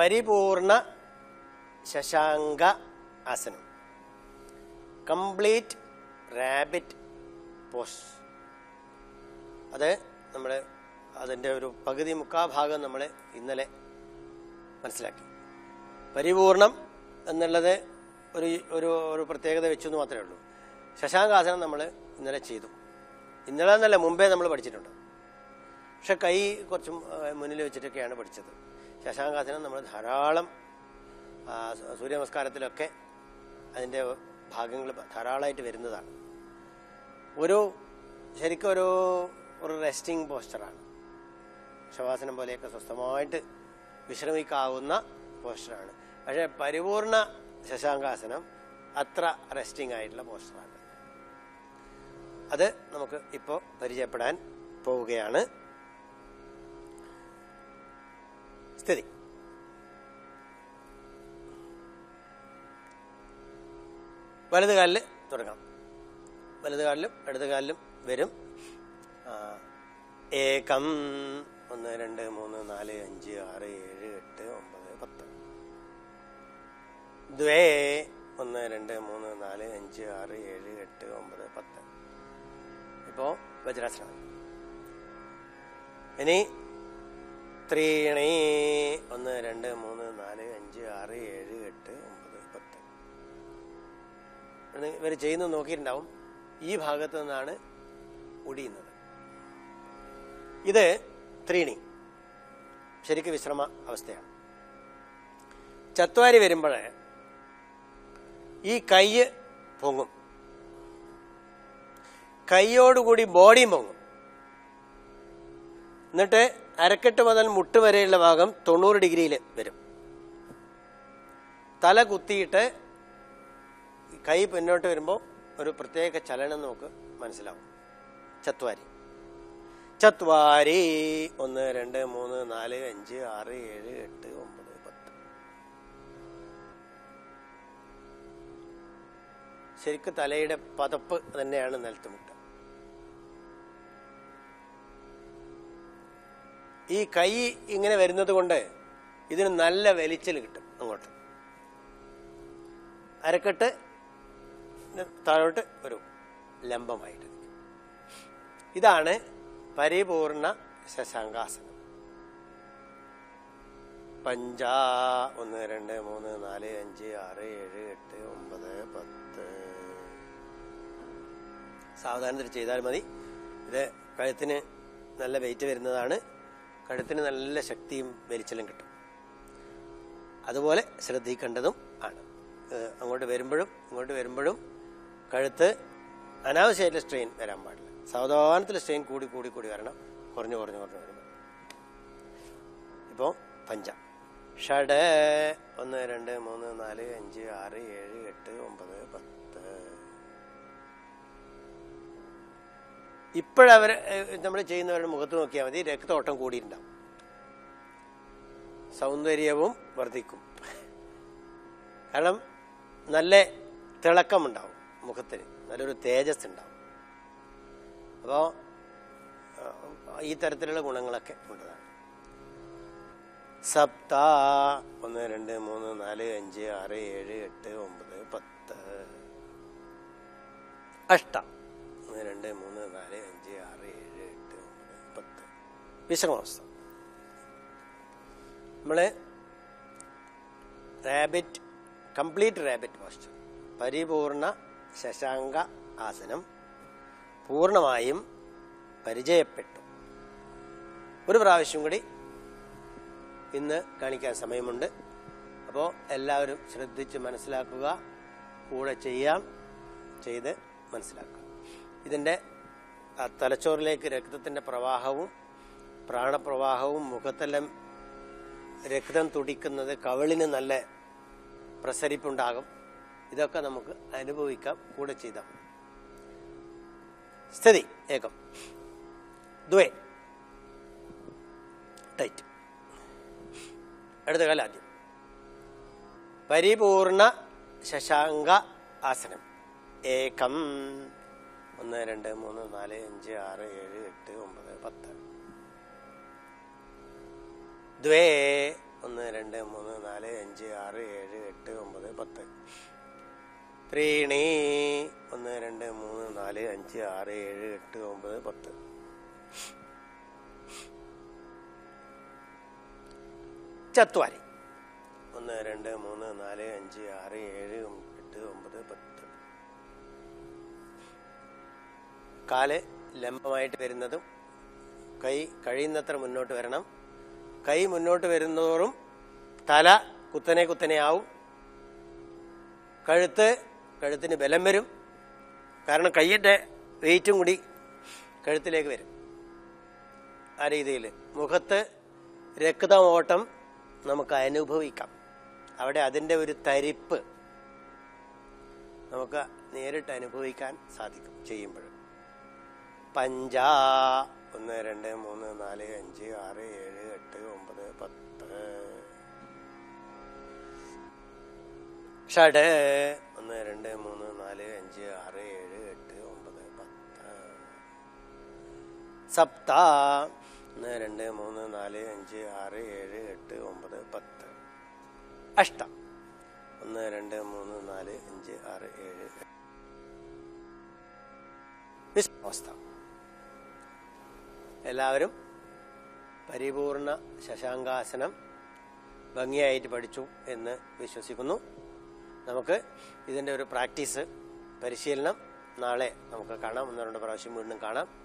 പരിപൂർണ ശശാങ്ക ആസനം complete rabbit pose അത് നമ്മൾ അതിൻ്റെ ഒരു പകുതി മുക്കാ ഭാഗം നമ്മൾ ഇന്നലെ മനസ്സിലാക്കി പരിപൂർണം എന്നുള്ളത് ഒരു ഒരു ഒരു പ്രത്യേകത വെച്ചു എന്ന് മാത്രമേ ഉള്ളൂ ശശാങ്കാസനം നമ്മൾ ഇന്നലെ ചെയ്തു ഇന്നലെ എന്നല്ല മുമ്പേ നമ്മൾ പഠിച്ചിട്ടുണ്ട് പക്ഷെ കൈ കുറച്ചും ആ, മുന്നിൽ വെച്ചിട്ടൊക്കെയാണ് പഠിച്ചത് ശശാങ്കാസനം നമ്മൾ ധാരാളം ആ, സൂര്യ നമസ്കാരത്തിലൊക്കെ അതിൻ്റെ ഭാഗങ്ങൾ ധാരാളമായിട്ട് വരുന്നതാണ് ഒരു ശരിക്കും ഒരു ഒരു റെസ്റ്റിംഗ് പോസ്റ്ററാണ് ശവാസനം പോലെയൊക്കെ സ്വസ്ഥമായിട്ട് വിശ്രമിക്കാവുന്ന പോസ്റ്ററാണ് പക്ഷേ പരിപൂർണ ശശാങ്കാസനം അത്ര റെസ്റ്റിംഗ് ആയിട്ടുള്ള പോസ്റ്ററാണ് അത് നമുക്ക് ഇപ്പോൾ പരിചയപ്പെടാൻ പോവുകയാണ് സ്ഥിതി വലത് കാലിൽ തുടങ്ങാം വലത് കാലിലും ഇടത് കാലിലും വരും ആ, ഏകം ഒന്ന് രണ്ട് മൂന്ന് നാല് അഞ്ച് ആറ് ഏഴ് എട്ട് ഒമ്പത് പത്ത് ദ്വേ ഒന്ന് രണ്ട് മൂന്ന് നാല് അഞ്ച് ആറ് ഏഴ് എട്ട് ഒമ്പത് പത്ത് ഇപ്പോ വജ്രാസനം ഇനി ത്രീണി ഒന്ന് രണ്ട് മൂന്ന് നാല് അഞ്ച് ആറ് ഏഴ് എട്ട് ഒമ്പത് പത്ത് ഇവർ ചെയ്യുന്നത് നോക്കിയിട്ടുണ്ടാവും ഈ ഭാഗത്ത് നിന്നാണ് ഒടിയുന്നത് ഇത് ത്രീണി ശരിക്കും വിശ്രമ അവസ്ഥയാണ് ചത്വാരി വരുമ്പോൾ ഈ കൈ പൊങ്ങും കൈയോടുകൂടി ബോഡിയും പൊങ്ങും എന്നിട്ട് അരക്കെട്ട് മുതൽ മുട്ട് വരെയുള്ള ഭാഗം തൊണ്ണൂറ് ഡിഗ്രിയിൽ വരും തല കുത്തിയിട്ട് കൈ പിന്നോട്ട് വരുമ്പോൾ ഒരു പ്രത്യേക ചലനം നമുക്ക് മനസ്സിലാവും ചത്വാരി ചത്വാരി ഒന്ന് രണ്ട് മൂന്ന് നാല് അഞ്ച് ആറ് ഏഴ് എട്ട് ഒമ്പത് പത്ത് ശരിക്കും തലയുടെ പതപ്പ് തന്നെയാണ് നിലത്ത് മുട്ട ഈ കൈ ഇങ്ങനെ വരുന്നത് കൊണ്ട് ഇതിന് നല്ല വലിച്ചൽ കിട്ടും അങ്ങോട്ട് അരക്കെട്ട് താഴോട്ട് ഒരു ലംബമായിട്ട് നിൽക്കും. ഇതാണ് പരിപൂർണ ശശാങ്കാസനം പഞ്ച ഒന്ന് രണ്ട് മൂന്ന് നാല് അഞ്ച് ആറ് ഏഴ് എട്ട് ഒമ്പത് പത്ത് സാവധാനത്തിൽ ചെയ്താൽ മതി ഇത് കഴുത്തിന് നല്ല വെയിറ്റ് വരുന്നതാണ് കഴുത്തിന് നല്ല ശക്തിയും വലിച്ചലും കിട്ടും അതുപോലെ ശ്രദ്ധിക്കേണ്ടതും ആണ് ഏഹ് അങ്ങോട്ട് വരുമ്പോഴും ഇങ്ങോട്ട് വരുമ്പോഴും കഴുത്ത് അനാവശ്യമായിട്ടുള്ള സ്ട്രെയിൻ വരാൻ പാടില്ല സാവധാനത്തിൽ സ്ട്രെയിൻ കൂടി കൂടി കൂടി വരണം കുറഞ്ഞു കുറഞ്ഞു കുറഞ്ഞു വരുമ്പോൾ ഇപ്പോൾ പഞ്ച ഷഡ് ഒന്ന് രണ്ട് മൂന്ന് നാല് അഞ്ച് ആറ് ഏഴ് എട്ട് ഒമ്പത് പത്ത് ഇപ്പോഴവർ നമ്മൾ ചെയ്യുന്നവരുടെ മുഖത്ത് നോക്കിയാൽ മതി രക്തോട്ടം കൂടിയിട്ടുണ്ടാവും സൗന്ദര്യവും വർദ്ധിക്കും കാരണം നല്ല തിളക്കമുണ്ടാവും മുഖത്തിന് നല്ലൊരു തേജസ് ഉണ്ടാവും അപ്പോൾ ഈ തരത്തിലുള്ള ഗുണങ്ങളൊക്കെ ഉള്ളതാണ് സപ്ത ഒന്ന് രണ്ട് മൂന്ന് നാല് അഞ്ച് ആറ് ഏഴ് എട്ട് ഒമ്പത് പത്ത് അഷ്ട ഒന്ന് രണ്ട് മൂന്ന് നാല് അഞ്ച് ആറ് ഏഴ് എട്ട് ഒമ്പത് പത്ത് വിശ്രമാവസ്ഥ നമ്മള് റാബിറ്റ് കംപ്ലീറ്റ് റാബിറ്റ് പോസ്റ്റർ പരിപൂർണ ശശാങ്ക ആസനം പൂർണ്ണമായും പരിചയപ്പെട്ടു ഒരു പ്രാവശ്യം കൂടി ഇന്ന് കാണിക്കാൻ സമയമുണ്ട് അപ്പോൾ എല്ലാവരും ശ്രദ്ധിച്ച് മനസ്സിലാക്കുക കൂടെ ചെയ്യാം ചെയ്ത് മനസ്സിലാക്കുക ഇതിൻ്റെ ആ തലച്ചോറിലേക്ക് രക്തത്തിൻ്റെ പ്രവാഹവും പ്രാണപ്രവാഹവും മുഖത്തെല്ലാം രക്തം തുടിക്കുന്നത് കവിളിന് നല്ല പ്രസരിപ്പുണ്ടാകും ഇതൊക്കെ നമുക്ക് അനുഭവിക്കാം കൂടെ ചെയ്താൽ മതി സ്ഥിതി ഏകം ദ്വേ ടൈറ്റ് അടുത്ത കാലം ആദ്യം പരിപൂർണ ശശാങ്ക ആസനം ഏകം ഒന്ന് രണ്ട് മൂന്ന് നാല് അഞ്ച് ആറ് ഏഴ് എട്ട് ഒമ്പത് പത്ത് ദ്വേ ഒന്ന് രണ്ട് മൂന്ന് നാല് അഞ്ച് ആറ് ഏഴ് എട്ട് ഒമ്പത് പത്ത് ത്രീണി ഒന്ന് രണ്ട് മൂന്ന് നാല് അഞ്ച് ആറ് ഏഴ് എട്ട് ഒമ്പത് പത്ത് ചത്വാരി ഒന്ന് രണ്ട് മൂന്ന് നാല് അഞ്ച് ആറ് ഏഴ് എട്ട് ഒമ്പത് പത്ത് കാല് ലംബമായിട്ട് വരുന്നതും കൈ കഴിയുന്നത്ര മുന്നോട്ട് വരണം കൈ മുന്നോട്ട് വരുന്നതോറും തല കുത്തനെ കുത്തനെ ആവും കഴുത്ത് കഴുത്തിന് ബലം വരും കാരണം കൈയിൻ്റെ വെയിറ്റും കൂടി കഴുത്തിലേക്ക് വരും ആ രീതിയിൽ മുഖത്ത് രക്തഓട്ടം നമുക്ക് അനുഭവിക്കാം അവിടെ അതിൻ്റെ ഒരു തരിപ്പ് നമുക്ക് നേരിട്ട് അനുഭവിക്കാൻ സാധിക്കും ചെയ്യുമ്പോൾ പഞ്ചാ ഒന്ന് രണ്ട് മൂന്ന് നാല് അഞ്ച് ആറ് ഏഴ് എട്ട് ഒമ്പത് പത്ത് ഷഡ് ഒന്ന് രണ്ട് മൂന്ന് നാല് അഞ്ച് ആറ് ഏഴ് എട്ട് ഒമ്പത് പത്ത് സപ്ത ഒന്ന് രണ്ട് മൂന്ന് നാല് അഞ്ച് ആറ് ഏഴ് എട്ട് ഒമ്പത് പത്ത് അഷ്ട ഒന്ന് രണ്ട് മൂന്ന് നാല് അഞ്ച് ആറ് ഏഴ് വിശ്വാസ എല്ലാവരും പരിപൂർണ ശശാങ്കാസനം ഭംഗിയായിട്ട് പഠിച്ചു എന്ന് വിശ്വസിക്കുന്നു നമുക്ക് ഇതിൻ്റെ ഒരു പ്രാക്ടീസ് പരിശീലനം നാളെ നമുക്ക് കാണാം ഒന്ന് രണ്ട് പ്രാവശ്യം വീണ്ടും കാണാം